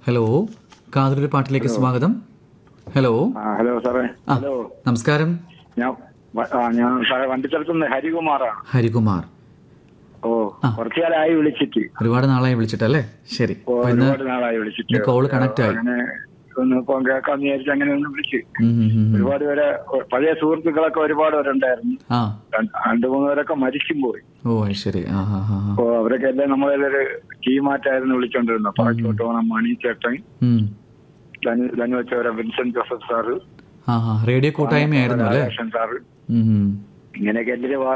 Hello കാതലൊരു പാട്ടിലേക്ക് സ്വാഗതം hello ആ ഹലോ സാറേ ആ ഹലോ നമസ്കാരം ഞാൻ വ- ആ, ഞാൻ സാറേ വണ്ടിത്തലത്തുനിന്ന് ഹരികുമാറാണ് ഹരികുമാർ ഓ കുറച്ചു കാലമായി വിളിച്ചിട്ട് ഒരുപാട് നാളായി വിളിച്ചിട്ടല്ലേ ശരി ഓ, അപ്പൊ ഇന്ന് ഒരുപാട് നാളായി വിളിച്ചിട്ട് ഇന്ന് കോള് കണക്ട് ആയി അങ്ങനെ ഒന്ന് ഇപ്പം കേൾക്കാന്ന് വിചാരിച്ച് അങ്ങനെ ഒന്ന് വിളിച്ച് ഉം, ഉം, ഉം, ഉം. ഒരുപാട് പേരെ പഴയ സുഹൃത്തുക്കളൊക്കെ ഒരുപാട് പേരുണ്ടായിരുന്നു ആ രണ്ട് രണ്ടു മൂന്ന് പേരൊക്കെ മരിക്കും പോയി ഓ അത് ശരി ആ ഹാ ഹാ ഹാ അപ്പൊ അവരൊക്കെ എല്ലാം നമ്മളൊരു ടീമായിട്ടായിരുന്നു വിളിച്ചോണ്ടിരുന്നത് പറക്കോട്ട് പോണം മണി ചേട്ടൻ ഉം. ധനു ധനു വെച്ചവരെ വിൻസെന്റ് ജോസഫ് സാറ് ആ ഹാ റേഡിയോ കൂട്ടായ്മയായിരുന്നു അല്ലേ രാധാകൃഷ്ണൻ സാറ് ഉം, ഉം. ഇങ്ങനെയൊക്കെ എന്തിനു